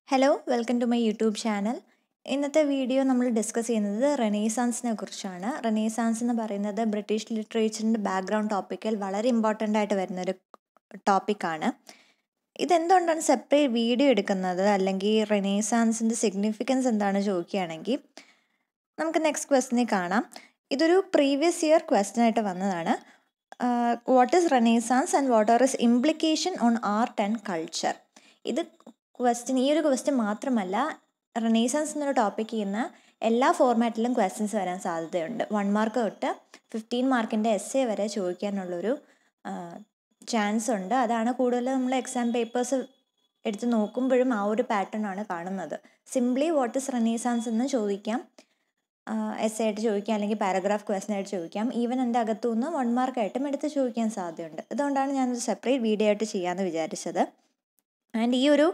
Hello welcome to my YouTube channel ഇന്നത്തെ video നമ്മൾ discuss ചെയ്യുന്നത് റെനേസാൻസിനെ കുറിച്ചാണ് റെനേസാൻസ് എന്ന് പറയുന്നത് ബ്രിട്ടീഷ് ലിറ്ററേച്ചറിൻ്റെ ബാക്ക്ഗ്രൗണ്ട് ടോപ്പിക്കിൽ വളരെ ഇമ്പോർട്ടൻ്റ് ആയിട്ട് വരുന്നൊരു ടോപ്പിക്കാണ് ഇതെന്തുകൊണ്ടാണ് സെപ്പറേറ്റ് വീഡിയോ എടുക്കുന്നത് അല്ലെങ്കിൽ റെനേസാൻസിൻ്റെ സിഗ്നിഫിക്കൻസ് എന്താണ് ചോദിക്കുകയാണെങ്കിൽ നമുക്ക് നെക്സ്റ്റ് ക്വസ്റ്റിനെ കാണാം ഇതൊരു പ്രീവിയസ് ഇയർ ക്വസ്റ്റ്യൻ ആയിട്ട് വന്നതാണ് what is renaissance and what are is implication on art and culture ഇത് ക്വസ്റ്റ്യൻ ഈ ഒരു ക്വസ്റ്റ്യൻ മാത്രമല്ല റെനേസൻസ് എന്നൊരു ടോപ്പിക് ചെയ്യുന്ന എല്ലാ ഫോർമാറ്റിലും ക്വസ്റ്റ്യൻസ് വരാൻ സാധ്യതയുണ്ട് വൺ മാർക്ക് തൊട്ട് ഫിഫ്റ്റീൻ മാർക്കിൻ്റെ എസ് എ വരെ ചോദിക്കാനുള്ളൊരു ചാൻസ് ഉണ്ട് അതാണ് കൂടുതൽ നമ്മൾ എക്സാം പേപ്പേഴ്സ് എടുത്ത് നോക്കുമ്പോഴും ആ ഒരു പാറ്റേൺ ആണ് കാണുന്നത് സിംപ്ലി വാട്ട് ഇസ് റെനേസാൻസ് എന്ന് ചോദിക്കാം എസ് ആയിട്ട് ചോദിക്കാം അല്ലെങ്കിൽ പാരഗ്രാഫ് ക്വസ്റ്റൻ ആയിട്ട് ചോദിക്കാം ഈവൻ എൻ്റെ അകത്തുനിന്ന് വൺ മാർക്കായിട്ടും എടുത്ത് ചോദിക്കാൻ സാധ്യതയുണ്ട് അതുകൊണ്ടാണ് ഞാനൊരു സെപ്പറേറ്റ് വീഡിയോ ആയിട്ട് ചെയ്യാമെന്ന് വിചാരിച്ചത് ആൻഡ് ഈ ഒരു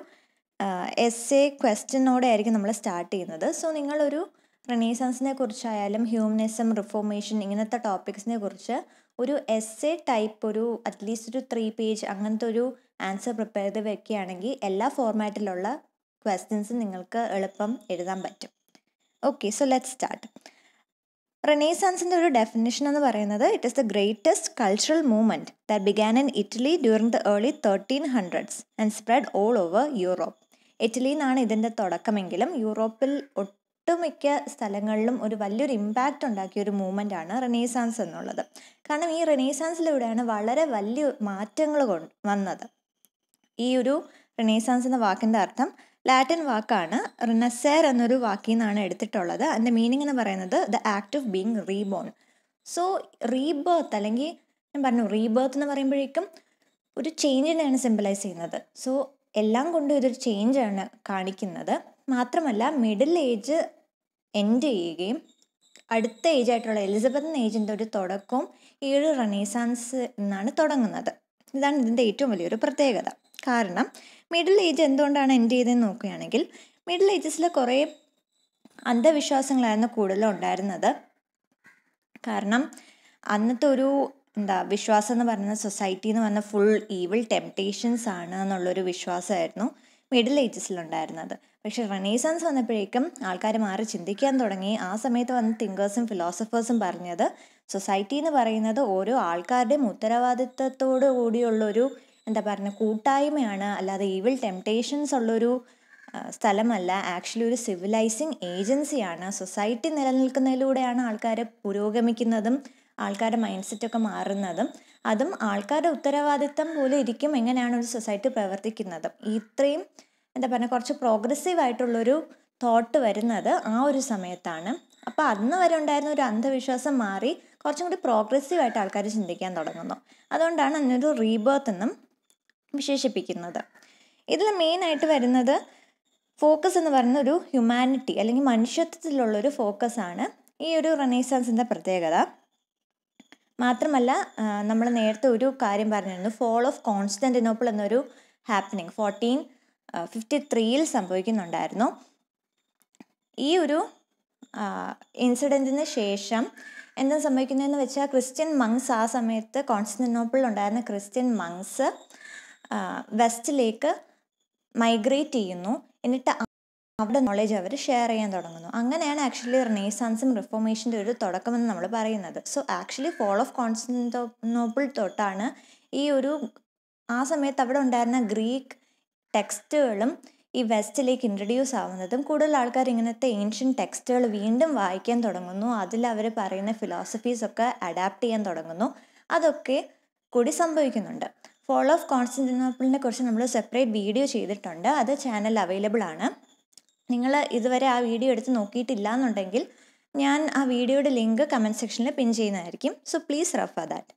എസ് എ ക്വസ്റ്റ്യനോടെ ആയിരിക്കും നമ്മൾ സ്റ്റാർട്ട് ചെയ്യുന്നത് സോ നിങ്ങളൊരു റെനേസൻസിനെ കുറിച്ചായാലും ഹ്യൂമനിസം റിഫോർമേഷൻ ഇങ്ങനത്തെ ടോപ്പിക്സിനെ കുറിച്ച് ഒരു എസ് എ ടൈപ്പ് ഒരു അറ്റ്ലീസ്റ്റ് ഒരു ത്രീ പേജ് അങ്ങനത്തെ ഒരു ആൻസർ പ്രിപ്പയർ ചെയ്ത് വെക്കുകയാണെങ്കിൽ എല്ലാ ഫോർമാറ്റിലുള്ള ക്വസ്റ്റ്യൻസും നിങ്ങൾക്ക് എളുപ്പം എഴുതാൻ പറ്റും ഓക്കെ സോ ലെറ്റ് സ്റ്റാർട്ട് റെനേസാൻസിൻ്റെ ഒരു ഡെഫിനിഷൻ എന്ന് പറയുന്നത് it is the greatest cultural movement that began in Italy during the early thirteen hundreds and spread all over Europe ഇറ്റലിയിൽ നിന്നാണ് ഇതിൻ്റെ തുടക്കമെങ്കിലും യൂറോപ്പിൽ ഒട്ടുമിക്ക സ്ഥലങ്ങളിലും ഒരു വലിയൊരു ഇമ്പാക്റ്റ് ഉണ്ടാക്കിയ ഒരു മൂവ്മെൻ്റ് ആണ് റെനേസാൻസ് എന്നുള്ളത് കാരണം ഈ റെനേസാൻസിലൂടെയാണ് വളരെ വലിയ മാറ്റങ്ങൾ കൊണ്ട് വന്നത് ഈ ഒരു റെനേസാൻസ് എന്ന വാക്കിൻ്റെ അർത്ഥം ലാറ്റിൻ വാക്കാണ് റിനസേർ എന്നൊരു വാക്കിൽ നിന്നാണ് എടുത്തിട്ടുള്ളത് അതിൻ്റെ മീനിങ് എന്ന് പറയുന്നത് the act of being reborn so rebirth അല്ലെങ്കിൽ ഞാൻ പറഞ്ഞു റീബേർത്ത് എന്ന് പറയുമ്പോഴേക്കും ഒരു ചേഞ്ചിനെയാണ് സിമ്പിളൈസ് ചെയ്യുന്നത് സോ എല്ലാം കൊണ്ടും ഇതൊരു ചേഞ്ചാണ് കാണിക്കുന്നത് മാത്രമല്ല മിഡിൽ ഏജ് എൻഡ് ചെയ്യുകയും അടുത്ത ഏജ് ആയിട്ടുള്ള എലിസബത്തൻ ഏജിൻ്റെ ഒരു തുടക്കവും ഈ ഒരു റെനേസാൻസ് എന്നാണ് തുടങ്ങുന്നത് ഇതാണ് ഇതിൻ്റെ ഏറ്റവും വലിയൊരു പ്രത്യേകത കാരണം മിഡിൽ ഏജ് എന്തുകൊണ്ടാണ് എൻഡ് ചെയ്തതെന്ന് നോക്കുകയാണെങ്കിൽ മിഡിൽ ഏജസിൽ കുറേ അന്ധവിശ്വാസങ്ങളായിരുന്നു കൂടുതലും ഉണ്ടായിരുന്നത് കാരണം അന്നത്തെ ഒരു എന്താ വിശ്വാസം എന്ന് പറയുന്ന സൊസൈറ്റി എന്ന് പറഞ്ഞ ഫുൾ ഈവിൾ ടെംപ്റ്റേഷൻസ് ആണ് എന്നുള്ളൊരു വിശ്വാസമായിരുന്നു മിഡിൽ ഏജസിലുണ്ടായിരുന്നത് പക്ഷേ റെനേസൻസ് വന്നപ്പോഴേക്കും ആൾക്കാർ മാറി ചിന്തിക്കാൻ തുടങ്ങി ആ സമയത്ത് വന്ന തിങ്കേഴ്സും ഫിലോസഫേഴ്സും പറഞ്ഞത് സൊസൈറ്റി എന്ന് പറയുന്നത് ഓരോ ആൾക്കാരുടെയും ഉത്തരവാദിത്തത്തോടു കൂടിയുള്ളൊരു എന്താ പറയുക കൂട്ടായ്മയാണ് അല്ലാതെ ഈവിൾ ടെംപ്റ്റേഷൻസ് ഉള്ളൊരു സ്ഥലമല്ല ആക്ച്വലി ഒരു സിവിലൈസിങ് ഏജൻസിയാണ് സൊസൈറ്റി നിലനിൽക്കുന്നതിലൂടെയാണ് ആൾക്കാർ പുരോഗമിക്കുന്നതും ആൾക്കാരുടെ മൈൻഡ് സെറ്റൊക്കെ മാറുന്നതും അതും ആൾക്കാരുടെ ഉത്തരവാദിത്തം പോലെ ഇരിക്കും എങ്ങനെയാണ് ഒരു സൊസൈറ്റി പ്രവർത്തിക്കുന്നത് ഇത്രയും എന്താ പറയുക കുറച്ച് പ്രോഗ്രസീവ് ആയിട്ടുള്ളൊരു തോട്ട് വരുന്നത് ആ ഒരു സമയത്താണ് അപ്പോൾ അന്ന് വരെ ഉണ്ടായിരുന്ന ഒരു അന്ധവിശ്വാസം മാറി കുറച്ചും കൂടി പ്രോഗ്രസീവ് ആയിട്ട് ആൾക്കാർ ചിന്തിക്കാൻ തുടങ്ങുന്നു അതുകൊണ്ടാണ് അതിനൊരു റീബേർത്ത് എന്നും വിശേഷിപ്പിക്കുന്നത് ഇതിൽ മെയിനായിട്ട് വരുന്നത് ഫോക്കസ് എന്ന് പറയുന്ന ഒരു ഹ്യൂമാനിറ്റി അല്ലെങ്കിൽ മനുഷ്യത്വത്തിലുള്ളൊരു ഫോക്കസാണ് ഈ ഒരു റെനേസാൻസിൻ്റെ പ്രത്യേകത മാത്രമല്ല നമ്മൾ നേരത്തെ ഒരു കാര്യം പറഞ്ഞിരുന്നു ഫോൾ ഓഫ് കോൺസ്റ്റൻറ്റിനോപ്പിൾ എന്നൊരു ഹാപ്പനിങ് ഫോർട്ടീൻ ഫിഫ്റ്റി ത്രീയിൽ സംഭവിക്കുന്നുണ്ടായിരുന്നു ഈ ഒരു ഇൻസിഡൻറ്റിന് ശേഷം എന്താ സംഭവിക്കുന്നതെന്ന് വെച്ചാൽ ക്രിസ്ത്യൻ മങ്സ് ആ സമയത്ത് കോൺസ്റ്റൻറ്റിനോപ്പിളിൽ ഉണ്ടായിരുന്ന ക്രിസ്ത്യൻ മങ്സ് വെസ്റ്റിലേക്ക് മൈഗ്രേറ്റ് ചെയ്യുന്നു എന്നിട്ട് അവിടെ നോളേജ് അവർ ഷെയർ ചെയ്യാൻ തുടങ്ങുന്നു അങ്ങനെയാണ് ആക്ച്വലി റിനേസാൻസും റിഫോർമേഷൻ്റെ ഒരു തുടക്കമെന്ന് നമ്മൾ പറയുന്നത് so actually fall of Constantinople തൊട്ടാണ് ഈ ഒരു ആ സമയത്ത് അവിടെ ഉണ്ടായിരുന്ന ഗ്രീക്ക് ടെക്സ്റ്റുകളും ഈ വെസ്റ്റിലേക്ക് ഇൻട്രൊഡ്യൂസ് ആവുന്നതും കൂടുതൽ ആൾക്കാർ ഇങ്ങനത്തെ ഏൻഷ്യൻ ടെക്സ്റ്റുകൾ വീണ്ടും വായിക്കാൻ തുടങ്ങുന്നു അതിൽ അവർ പറയുന്ന ഫിലോസഫീസ് ഒക്കെ അഡാപ്റ്റ് ചെയ്യാൻ തുടങ്ങുന്നു അതൊക്കെ കൂടി സംഭവിക്കുന്നുണ്ട് ഫോൾ ഓഫ് കോൺസ്റ്റൻറ്റിനോപ്പിളിനെ കുറിച്ച് നമ്മൾ സെപ്പറേറ്റ് വീഡിയോ ചെയ്തിട്ടുണ്ട് അത് ചാനൽ അവൈലബിൾ ആണ് നിങ്ങൾ ഇതുവരെ ആ വീഡിയോ എടുത്ത് നോക്കിയിട്ടില്ല എന്നുണ്ടെങ്കിൽ ഞാൻ ആ വീഡിയോയുടെ ലിങ്ക് കമൻറ്റ് സെക്ഷനിൽ പിൻ ചെയ്യുന്നതായിരിക്കും so please refer that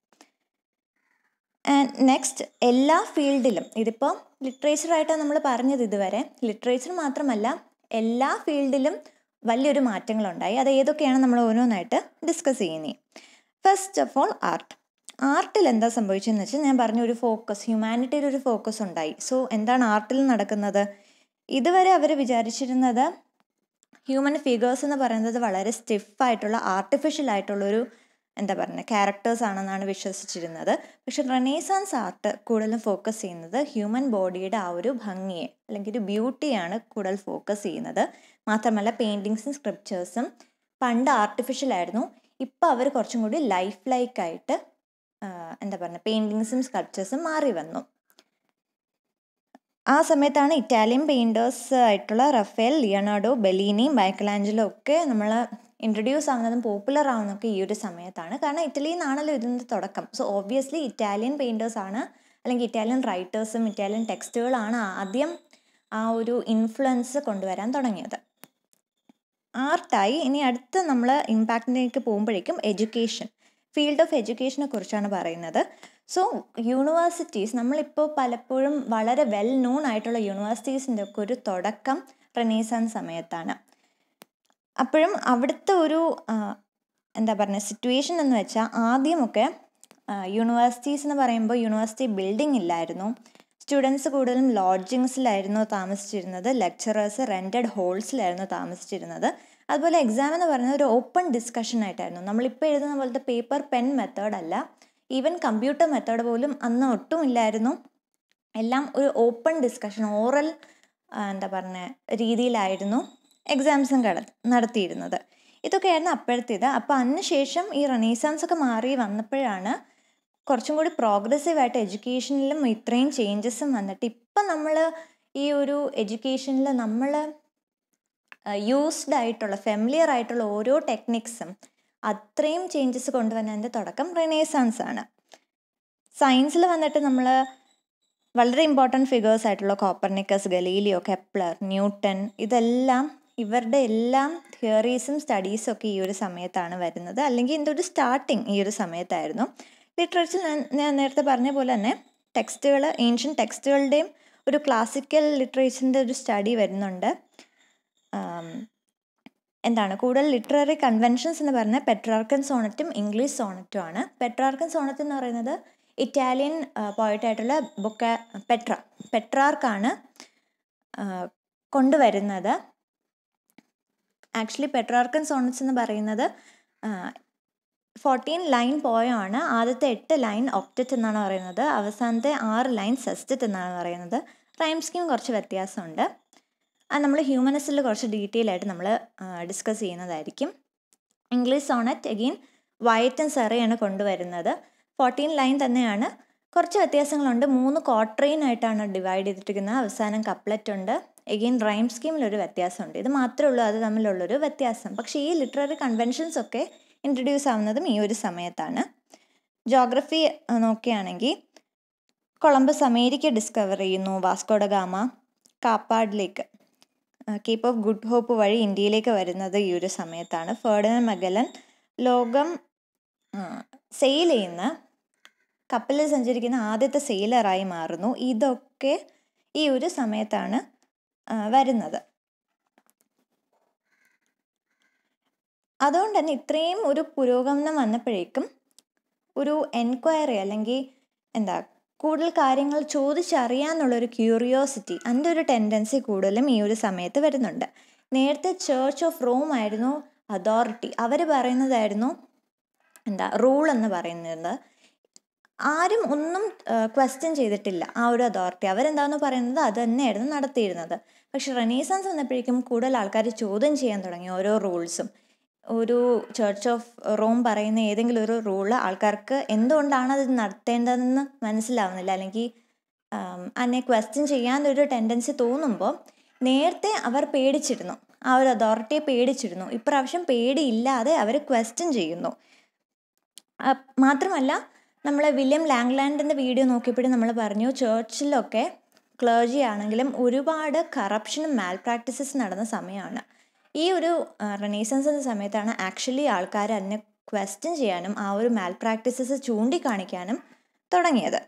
and next എല്ലാ ഫീൽഡിലും ഇതിപ്പോൾ ലിറ്ററേച്ചറായിട്ടാണ് നമ്മൾ പറഞ്ഞത് ഇതുവരെ ലിറ്ററേച്ചർ മാത്രമല്ല എല്ലാ ഫീൽഡിലും വലിയൊരു മാറ്റങ്ങളുണ്ടായി അത് ഏതൊക്കെയാണ് നമ്മൾ ഓരോന്നായിട്ട് ഡിസ്കസ് ചെയ്യുന്നത് ഫസ്റ്റ് ഓഫ് ഓൾ ആർട്ട് ആർട്ടിൽ എന്താ സംഭവിച്ചതെന്ന് വെച്ചാൽ ഞാൻ പറഞ്ഞ ഒരു ഫോക്കസ് ഹ്യൂമാനിറ്റിയിൽ ഒരു ഫോക്കസ് ഉണ്ടായി സോ എന്താണ് ആർട്ടിൽ നടക്കുന്നത് ഇതുവരെ അവർ വിചാരിച്ചിരുന്നത് ഹ്യൂമൻ ഫിഗേഴ്സ് എന്ന് പറയുന്നത് വളരെ സ്റ്റിഫായിട്ടുള്ള ആർട്ടിഫിഷ്യൽ ആയിട്ടുള്ളൊരു എന്താ പറയുക ക്യാരക്ടേഴ്സ് ആണെന്നാണ് വിശ്വസിച്ചിരുന്നത് പക്ഷെ റെനേസാൻസ് ആർട്ട് കൂടുതലും ഫോക്കസ് ചെയ്യുന്നത് ഹ്യൂമൻ ബോഡിയുടെ ആ ഒരു ഭംഗിയെ അല്ലെങ്കിൽ ഒരു ബ്യൂട്ടിയാണ് കൂടുതൽ ഫോക്കസ് ചെയ്യുന്നത് മാത്രമല്ല പെയിൻറ്റിങ്സും സ്ക്രിപ്റ്റേഴ്സും പണ്ട് ആർട്ടിഫിഷ്യൽ ആയിരുന്നു ഇപ്പോൾ അവർ കുറച്ചും കൂടി ലൈഫ് ലൈക്ക് ആയിട്ട് എന്താ പറയുക പെയിൻറ്റിങ്സും സ്കൾപ്ചേഴ്സും മാറി വന്നു ആ സമയത്താണ് ഇറ്റാലിയൻ പെയിൻറ്റേഴ്സ് ആയിട്ടുള്ള റഫേൽ ലിയനാർഡോ ബെലീനി മൈക്കലാഞ്ചലോ ഒക്കെ നമ്മൾ ഇൻട്രൊഡ്യൂസ് ആവുന്നതും പോപ്പുലർ ആവുന്നതൊക്കെ ഈ ഒരു സമയത്താണ് കാരണം ഇറ്റലിയിൽ നിന്നാണല്ലോ ഇതിൻ്റെ തുടക്കം സോ ഓബ്വിയസ്ലി ഇറ്റാലിയൻ പെയിൻറ്റേഴ്സ് ആണ് അല്ലെങ്കിൽ ഇറ്റാലിയൻ റൈറ്റേഴ്സും ഇറ്റാലിയൻ ടെക്സ്റ്റുകളാണ് ആദ്യം ആ ഒരു ഇൻഫ്ലുവൻസ് കൊണ്ടുവരാൻ തുടങ്ങിയത് ആർട്ടായി ഇനി അടുത്ത നമ്മൾ ഇമ്പാക്റ്റിലേക്ക് പോകുമ്പോഴേക്കും എഡ്യൂക്കേഷൻ ഫീൽഡ് ഓഫ് എഡ്യൂക്കേഷനെ കുറിച്ചാണ് പറയുന്നത് സോ യൂണിവേഴ്സിറ്റീസ് നമ്മളിപ്പോൾ പലപ്പോഴും വളരെ വെൽ നോൺ ആയിട്ടുള്ള യൂണിവേഴ്സിറ്റീസിൻ്റെ ഒക്കെ ഒരു തുടക്കം റെനീസാൻസ് സമയത്താണ് അപ്പോഴും അവിടുത്തെ ഒരു എന്താ പറയുക സിറ്റുവേഷൻ എന്ന് വെച്ചാൽ ആദ്യമൊക്കെ യൂണിവേഴ്സിറ്റീസ് എന്ന് പറയുമ്പോൾ യൂണിവേഴ്സിറ്റി ബിൽഡിംഗ് ഇല്ലായിരുന്നു സ്റ്റുഡൻസ് കൂടുതലും ലോഡ്ജിങ്സിലായിരുന്നു താമസിച്ചിരുന്നത് ലെക്ചറേഴ്സ് റെൻറ്റഡ് ഹോൾസിലായിരുന്നു താമസിച്ചിരുന്നത് അതുപോലെ എക്സാം എന്ന് പറയുന്നത് ഒരു ഓപ്പൺ ഡിസ്കഷൻ ആയിട്ടായിരുന്നു നമ്മളിപ്പോൾ എഴുതുന്ന പോലത്തെ പേപ്പർ പെൻ മെത്തേഡ് അല്ല ഈവൻ കമ്പ്യൂട്ടർ മെത്തേഡ് പോലും അന്ന് ഒട്ടും ഇല്ലായിരുന്നു എല്ലാം ഒരു ഓപ്പൺ ഡിസ്കഷൻ ഓറൽ എന്താ പറഞ്ഞ രീതിയിലായിരുന്നു എക്സാംസും കട നടത്തിയിരുന്നത് ഇതൊക്കെയായിരുന്നു അപ്പോഴത്തേത് അപ്പോൾ അതിന് ശേഷം ഈ റെനീസാൻസ് ഒക്കെ മാറി വന്നപ്പോഴാണ് കുറച്ചും കൂടി പ്രോഗ്രസീവ് ആയിട്ട് എഡ്യൂക്കേഷനിലും ഇത്രയും ചേഞ്ചസും വന്നിട്ട് ഇപ്പം നമ്മൾ ഈ ഒരു എഡ്യൂക്കേഷനിൽ നമ്മൾ യൂസ്ഡ് ആയിട്ടുള്ള ഫെമിലിയർ ആയിട്ടുള്ള ഓരോ ടെക്നിക്സും അത്രയും ചേഞ്ചസ് കൊണ്ടുവന്നതിൻ്റെ തുടക്കം റെനേസാൻസ് ആണ് സയൻസിൽ വന്നിട്ട് നമ്മൾ വളരെ ഇമ്പോർട്ടൻറ്റ് ഫിഗേഴ്സ് ആയിട്ടുള്ള കോപ്പർനിക്കസ് ഗലീലിയോ കെപ്ലർ ന്യൂട്ടൺ ഇതെല്ലാം ഇവരുടെ എല്ലാം തിയറീസും സ്റ്റഡീസും ഒക്കെ ഈ ഒരു സമയത്താണ് വരുന്നത് അല്ലെങ്കിൽ ഇതിൻ്റെ ഒരു സ്റ്റാർട്ടിങ് ഈ ഒരു സമയത്തായിരുന്നു ലിറ്ററേച്ചർ ഞാൻ നേരത്തെ പറഞ്ഞ പോലെ തന്നെ ടെക്സ്റ്റുകൾ ഏൻഷ്യൻ ടെക്സ്റ്റുകളുടെയും ഒരു ക്ലാസിക്കൽ ലിറ്ററേച്ചറിൻ്റെ ഒരു സ്റ്റഡി വരുന്നുണ്ട് എന്താണ് കൂടുതൽ ലിറ്റററി കൺവെൻഷൻസ് എന്ന് പറഞ്ഞാൽ പെട്രാർക്കൻ സോണറ്റും ഇംഗ്ലീഷ് സോണറ്റും ആണ് പെട്രാർക്കൻ സോണറ്റ് എന്ന് പറയുന്നത് ഇറ്റാലിയൻ പോയിട്ടായിട്ടുള്ള ബുക്ക പെട്ര പെട്രാർക്കാണ് കൊണ്ടുവരുന്നത് ആക്ച്വലി പെട്രാർക്കൻ സോണറ്റ്സ് എന്ന് പറയുന്നത് ഫോർട്ടീൻ ലൈൻ പോയാണ് ആദ്യത്തെ എട്ട് ലൈൻ ഒക്റ്ററ്റ് എന്നാണ് പറയുന്നത് അവസാനത്തെ ആറ് ലൈൻ സെസ്റ്ററ്റ് എന്നാണ് പറയുന്നത് റൈം സ്കീം കുറച്ച് വ്യത്യാസമുണ്ട് അത് നമ്മൾ ഹ്യൂമനസിൽ കുറച്ച് ഡീറ്റെയിൽ ആയിട്ട് നമ്മൾ ഡിസ്കസ് ചെയ്യുന്നതായിരിക്കും English sonnet again Wyatt and സെറയാണ് കൊണ്ടുവരുന്നത് ഫോർട്ടീൻ ലൈൻ തന്നെയാണ് കുറച്ച് വ്യത്യാസങ്ങളുണ്ട് മൂന്ന് ക്വാർട്ടറൈൻ ആയിട്ടാണ് ഡിവൈഡ് ചെയ്തിട്ടിരിക്കുന്നത് അവസാനം കപ്ലറ്റ് ഉണ്ട് എഗെയിൻ റൈം സ്കീമിലൊരു വ്യത്യാസമുണ്ട് ഇത് മാത്രമേ ഉള്ളൂ അത് തമ്മിലുള്ളൊരു വ്യത്യാസം പക്ഷേ ഈ ലിറ്റററി കൺവെൻഷൻസ് ഒക്കെ ഇൻട്രൊഡ്യൂസ് ആവുന്നതും ഈ ഒരു സമയത്താണ് ജോഗ്രഫി നോക്കുകയാണെങ്കിൽ കൊളംബസ് അമേരിക്ക ഡിസ്കവർ ചെയ്യുന്നു വാസ്കോഡ ഗാമ കാപ്പാഡിലേക്ക് കേപ്പ് ഓഫ് ഗുഡ് ഹോപ്പ് വഴി ഇന്ത്യയിലേക്ക് വരുന്നത് ഈ ഒരു സമയത്താണ് ഫേർഡിനൻ മഗലൻ ലോകം സെയിൽ ചെയ്യുന്ന കപ്പലിൽ സഞ്ചരിക്കുന്ന ആദ്യത്തെ സെയിലറായി മാറുന്നു ഇതൊക്കെ ഈ ഒരു സമയത്താണ് വരുന്നത് അതുകൊണ്ട് തന്നെ ഇത്രയും ഒരു പുരോഗമനം വന്നപ്പോഴേക്കും ഒരു എൻക്വയറി അല്ലെങ്കിൽ എന്താ കൂടുതൽ കാര്യങ്ങൾ ചോദിച്ചറിയാന്നുള്ളൊരു ക്യൂറിയോസിറ്റി അതിൻ്റെ ഒരു ടെൻഡൻസി കൂടുതലും ഈ ഒരു സമയത്ത് വരുന്നുണ്ട് നേരത്തെ ചേർച്ച് ഓഫ് റോം ആയിരുന്നു അതോറിറ്റി അവർ പറയുന്നതായിരുന്നു എന്താ റൂൾ എന്ന് പറയുന്നത് ആരും ഒന്നും ക്വസ്റ്റ്യൻ ചെയ്തിട്ടില്ല ആ ഒരു അതോറിറ്റി അവരെന്താണെന്ന് പറയുന്നത് അത് തന്നെയായിരുന്നു നടത്തിയിരുന്നത് പക്ഷെ റെനീസൻസ് വന്നപ്പോഴേക്കും കൂടുതൽ ആൾക്കാർ ചോദ്യം ചെയ്യാൻ തുടങ്ങി ഓരോ റൂൾസും ഒരു ചർച്ച് ഓഫ് റോം പറയുന്ന ഏതെങ്കിലും ഒരു റൂള് ആൾക്കാർക്ക് എന്തുകൊണ്ടാണ് അത് നടത്തേണ്ടതെന്ന് മനസ്സിലാവുന്നില്ല അല്ലെങ്കിൽ അതിനെ ക്വസ്റ്റ്യൻ ചെയ്യാനൊരു ടെൻഡൻസി തോന്നുമ്പോൾ നേരത്തെ അവർ പേടിച്ചിരുന്നു ആ ഒരു അതോറിറ്റിയെ പേടിച്ചിരുന്നു ഇപ്രാവശ്യം പേടിയില്ലാതെ അവർ ക്വസ്റ്റ്യൻ ചെയ്യുന്നു മാത്രമല്ല നമ്മൾ വില്യം ലാംഗ്ലാൻഡിൻ്റെ വീഡിയോ നോക്കിയപ്പോഴും നമ്മൾ പറഞ്ഞു ചേർച്ചിലൊക്കെ ക്ലേർജി ആണെങ്കിലും ഒരുപാട് കറപ്ഷനും മാൽ പ്രാക്ടീസസ് നടന്ന സമയമാണ് ഈ ഒരു റെനേസൻസ് എന്ന സമയത്താണ് ആക്ച്വലി ആൾക്കാർ അതിനെ ക്വസ്റ്റ്യൻ ചെയ്യാനും ആ ഒരു മാൽ പ്രാക്ടീസസ് ചൂണ്ടിക്കാണിക്കാനും തുടങ്ങിയത്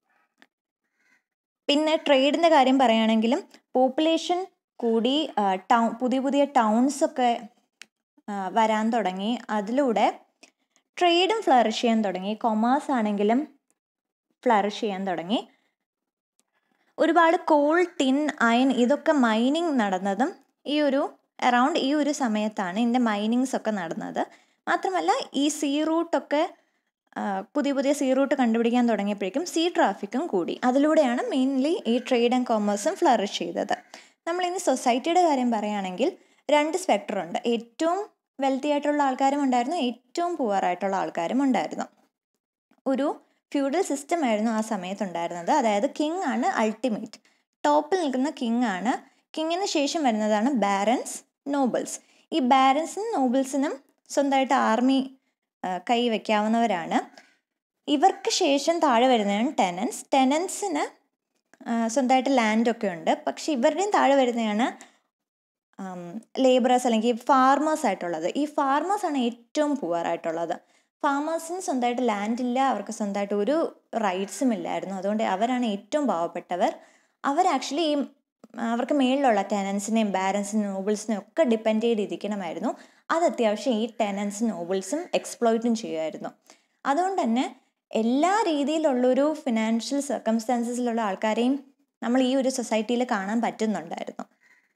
പിന്നെ ട്രേഡിൻ്റെ കാര്യം പറയുകയാണെങ്കിലും പോപ്പുലേഷൻ കൂടി ടൗൺ പുതിയ പുതിയ ടൗൺസ് ഒക്കെ വരാൻ തുടങ്ങി അതിലൂടെ ട്രേഡും ഫ്ലറിഷ് ചെയ്യാൻ തുടങ്ങി കൊമേഴ്സ് ആണെങ്കിലും ഫ്ലറിഷ് ചെയ്യാൻ തുടങ്ങി ഒരുപാട് കോൾ ടിൻ അയൺ ഇതൊക്കെ മൈനിങ് നടന്നതും ഈ ഒരു അറൗണ്ട് ഈ ഒരു സമയത്താണ് ഇതിൻ്റെ മൈനിങ്സ് ഒക്കെ നടന്നത് മാത്രമല്ല ഈ സീ റൂട്ടൊക്കെ പുതിയ പുതിയ സീ റൂട്ട് കണ്ടുപിടിക്കാൻ തുടങ്ങിയപ്പോഴേക്കും സീ ട്രാഫിക്കും കൂടി അതിലൂടെയാണ് മെയിൻലി ഈ ട്രേഡ് ആൻഡ് കോമേഴ്സും ഫ്ലറിഷ് ചെയ്തത് നമ്മളിനി സൊസൈറ്റിയുടെ കാര്യം പറയുകയാണെങ്കിൽ രണ്ട് സ്പെക്ടർ ഉണ്ട് ഏറ്റവും വെൽത്തി ആയിട്ടുള്ള ആൾക്കാരും ഉണ്ടായിരുന്നു ഏറ്റവും പുവർ ആയിട്ടുള്ള ആൾക്കാരും ഉണ്ടായിരുന്നു ഒരു ഫ്യൂഡൽ സിസ്റ്റം ആയിരുന്നു ആ സമയത്ത് ഉണ്ടായിരുന്നത് അതായത് കിങ് ആണ് അൾട്ടിമേറ്റ് ടോപ്പിൽ നിൽക്കുന്ന കിങ് ആണ് കിങ്ങിന് ശേഷം വരുന്നതാണ് ബാരൻസ് നോബിൾസ് ഈ ബാരൻസിനും നോബിൾസിനും സ്വന്തമായിട്ട് ആർമി കൈ വയ്ക്കാവുന്നവരാണ് ഇവർക്ക് ശേഷം താഴെ വരുന്നതാണ് ടെനൻസ് ടെനൻസിന് സ്വന്തമായിട്ട് ലാൻഡൊക്കെ ഉണ്ട് പക്ഷെ ഇവരുടെയും താഴെ വരുന്നതാണ് ലേബറേഴ്സ് അല്ലെങ്കിൽ ഫാർമേഴ്സ് ആയിട്ടുള്ളത് ഈ ഫാർമേഴ്സാണ് ഏറ്റവും പുവർ ആയിട്ടുള്ളത് ഫാമേഴ്സിന് സ്വന്തമായിട്ട് ലാൻഡ് ഇല്ല അവർക്ക് സ്വന്തമായിട്ട് ഒരു റൈറ്റ്സും ഇല്ലായിരുന്നു അതുകൊണ്ട് അവരാണ് ഏറ്റവും പാവപ്പെട്ടവർ അവർ ആക്ച്വലി ഈ അവർക്ക് മേളിലുള്ള ടെനൻസിനെയും ബാരൻസിനെയും നോബിൾസിനെയും ഒക്കെ ഡിപ്പെൻഡ് ചെയ്തിരിക്കണമായിരുന്നു അത് അത്യാവശ്യം ഈ ടെനൻസും നോബിൾസും എക്സ്പ്ലോയിറ്റും ചെയ്യുമായിരുന്നു അതുകൊണ്ട് തന്നെ എല്ലാ രീതിയിലുള്ളൊരു ഫിനാൻഷ്യൽ സർക്കംസ്റ്റാൻസസിലുള്ള ആൾക്കാരെയും നമ്മൾ ഈ ഒരു സൊസൈറ്റിയിൽ കാണാൻ പറ്റുന്നുണ്ടായിരുന്നു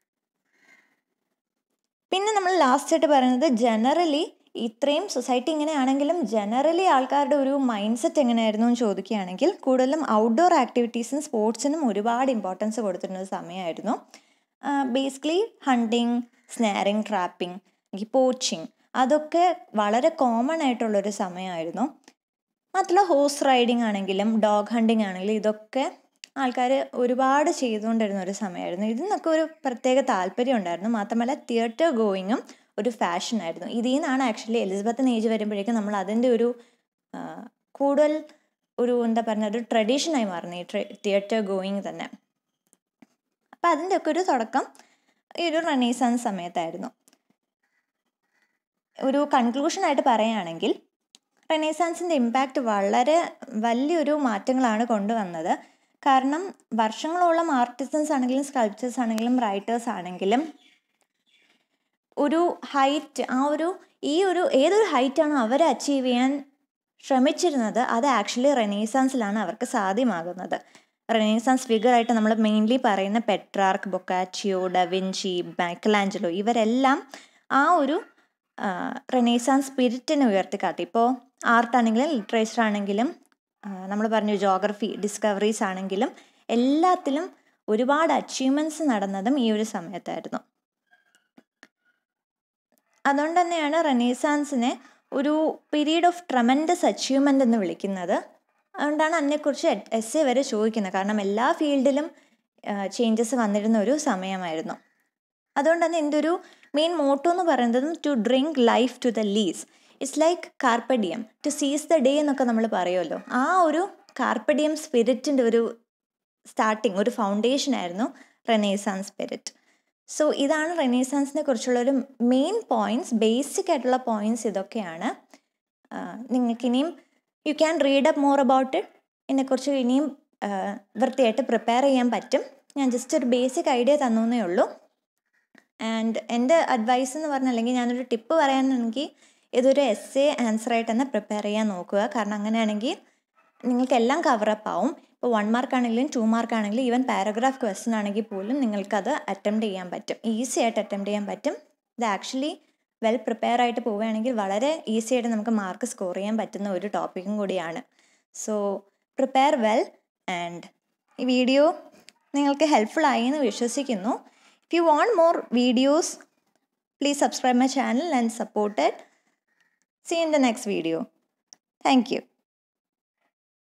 പിന്നെ നമ്മൾ ലാസ്റ്റ് ആയിട്ട് പറയുന്നത് ജനറലി ഇത്രയും സൊസൈറ്റി ഇങ്ങനെയാണെങ്കിലും ജനറലി ആൾക്കാരുടെ ഒരു മൈൻഡ് സെറ്റ് എങ്ങനെയായിരുന്നു എന്ന് ചോദിക്കുകയാണെങ്കിൽ കൂടുതലും ഔട്ട്ഡോർ ആക്ടിവിറ്റീസും സ്പോർട്സിനും ഒരുപാട് ഇമ്പോർട്ടൻസ് കൊടുത്തിരുന്ന ഒരു സമയമായിരുന്നു ബേസിക്കലി ഹണ്ടിങ് സ്നാരിങ് ട്രാപ്പിംഗ് അല്ലെങ്കിൽ പോച്ചിങ് അതൊക്കെ വളരെ കോമൺ ആയിട്ടുള്ളൊരു സമയമായിരുന്നു മാത്രമല്ല ഹോഴ്സ് റൈഡിങ് ആണെങ്കിലും ഡോഗ് ഹണ്ടിങ് ആണെങ്കിലും ഇതൊക്കെ ആൾക്കാർ ഒരുപാട് ചെയ്തുകൊണ്ടിരുന്ന ഒരു സമയമായിരുന്നു ഇതിനൊക്കെ ഒരു പ്രത്യേക താല്പര്യം ഉണ്ടായിരുന്നു മാത്രമല്ല തിയേറ്റർ ഗോയിങ്ങും ഒരു ഫാഷനായിരുന്നു ഇതിൽ നിന്നാണ് ആക്ച്വലി എലിസബത്തിന് ഏജ് വരുമ്പോഴേക്കും നമ്മൾ അതിൻ്റെ ഒരു കൂടുതൽ ഒരു എന്താ പറയുക ഒരു ട്രഡീഷനായി മാറുന്നു ഈ തിയേറ്റർ ഗോയിങ് തന്നെ അപ്പം അതിൻ്റെയൊക്കെ ഒരു തുടക്കം ഈ ഒരു റെനീസാൻസ് സമയത്തായിരുന്നു ഒരു കൺക്ലൂഷനായിട്ട് പറയുകയാണെങ്കിൽ റെനേസാൻസിൻ്റെ ഇമ്പാക്റ്റ് വളരെ വലിയൊരു മാറ്റങ്ങളാണ് കൊണ്ടുവന്നത് കാരണം വർഷങ്ങളോളം ആർട്ടിസ്റ്റൻസ് ആണെങ്കിലും സ്കൾപ്ചേഴ്സ് ആണെങ്കിലും റൈറ്റേഴ്സ് ആണെങ്കിലും ഒരു ഹൈറ്റ് ആ ഒരു ഈ ഒരു ഏതൊരു ഹൈറ്റാണോ അവർ അച്ചീവ് ചെയ്യാൻ ശ്രമിച്ചിരുന്നത് അത് ആക്ച്വലി റെനേസാൻസിലാണ് അവർക്ക് സാധ്യമാകുന്നത് റെനേസാൻസ് ഫിഗറായിട്ട് നമ്മൾ മെയിൻലി പറയുന്ന പെട്രാർക്ക് ബൊക്കാച്ചിയോ ഡവിൻചി മൈക്കലാഞ്ചലോ ഇവരെല്ലാം ആ ഒരു റെനേസാൻസ് സ്പിരിറ്റിനെ ഉയർത്തിക്കാട്ടി ഇപ്പോൾ ആർട്ട് ആണെങ്കിലും ലിറ്ററേച്ചർ ആണെങ്കിലും നമ്മൾ പറഞ്ഞു ജോഗ്രഫി ഡിസ്കവറീസ് ആണെങ്കിലും എല്ലാത്തിലും ഒരുപാട് അച്ചീവ്മെൻറ്റ്സ് നടന്നതും ഈ ഒരു സമയത്തായിരുന്നു അതുകൊണ്ട് തന്നെയാണ് റെനേസാൻസിനെ ഒരു പീരീഡ് ഓഫ് ട്രമൻഡസ് അച്ചീവ്മെൻ്റ് എന്ന് വിളിക്കുന്നത് അതുകൊണ്ടാണ് അതിനെക്കുറിച്ച് എസ് എ വരെ ചോദിക്കുന്നത് കാരണം എല്ലാ ഫീൽഡിലും ചേഞ്ചസ് വന്നിരുന്ന ഒരു സമയമായിരുന്നു അതുകൊണ്ട് തന്നെ എൻ്റെ ഒരു മെയിൻ മോട്ടോ എന്ന് പറയുന്നതും to drink life to the lees it's like carpe diem to seize the day എന്നൊക്കെ നമ്മൾ പറയുമല്ലോ ആ ഒരു കാർപ്പഡിയം സ്പിരിറ്റിൻ്റെ ഒരു സ്റ്റാർട്ടിങ് ഒരു ഫൗണ്ടേഷൻ ആയിരുന്നു റെനേസാൻ സ്പിരിറ്റ് സോ ഇതാണ് റെനേസാൻസിനെ കുറിച്ചുള്ള ഒരു മെയിൻ പോയിൻറ്റ്സ് ബേസിക് ആയിട്ടുള്ള പോയിൻറ്റ്സ് ഇതൊക്കെയാണ് നിങ്ങൾക്ക് ഇനിയും you can read up more about it ഇതിനെക്കുറിച്ച് ഇനിയും വൃത്തിയായിട്ട് പ്രിപ്പയർ ചെയ്യാൻ പറ്റും ഞാൻ ജസ്റ്റ് ഒരു ബേസിക് ഐഡിയ തന്നേ ഉള്ളൂ ആൻഡ് എൻ്റെ അഡ്വൈസ് എന്ന് പറഞ്ഞാൽ അല്ലെങ്കിൽ ഞാനൊരു ടിപ്പ് പറയാനാണെങ്കിൽ ഇതൊരു എസ് എ ആൻസർ ആയിട്ട് തന്നെ പ്രിപ്പയർ ചെയ്യാൻ നോക്കുക കാരണം അങ്ങനെയാണെങ്കിൽ നിങ്ങൾക്ക് എല്ലാം കവറപ്പ് ആവും ഇപ്പോൾ വൺ മാർക്ക് ആണെങ്കിലും ടു മാർക്ക് ആണെങ്കിലും ഈവൻ പാരഗ്രാഫ് ക്വസ്റ്റൻ ആണെങ്കിൽ പോലും നിങ്ങൾക്കത് അറ്റംപ്റ്റ് ചെയ്യാൻ പറ്റും ഈസി ആയിട്ട് അറ്റംപ്റ്റ് ചെയ്യാൻ പറ്റും ഇത് ആക്ച്വലി വെൽ പ്രിപ്പയർ ആയിട്ട് പോവുകയാണെങ്കിൽ വളരെ ഈസി ആയിട്ട് നമുക്ക് മാർക്ക് സ്കോർ ചെയ്യാൻ പറ്റുന്ന ഒരു ടോപ്പിക്കും കൂടിയാണ് സോ പ്രിപ്പയർ വെൽ ആൻഡ് ഈ വീഡിയോ നിങ്ങൾക്ക് ഹെൽപ്ഫുൾ ആയി എന്ന് വിശ്വസിക്കുന്നു if you want more videos please subscribe my channel and support it See you in the next video. Thank you.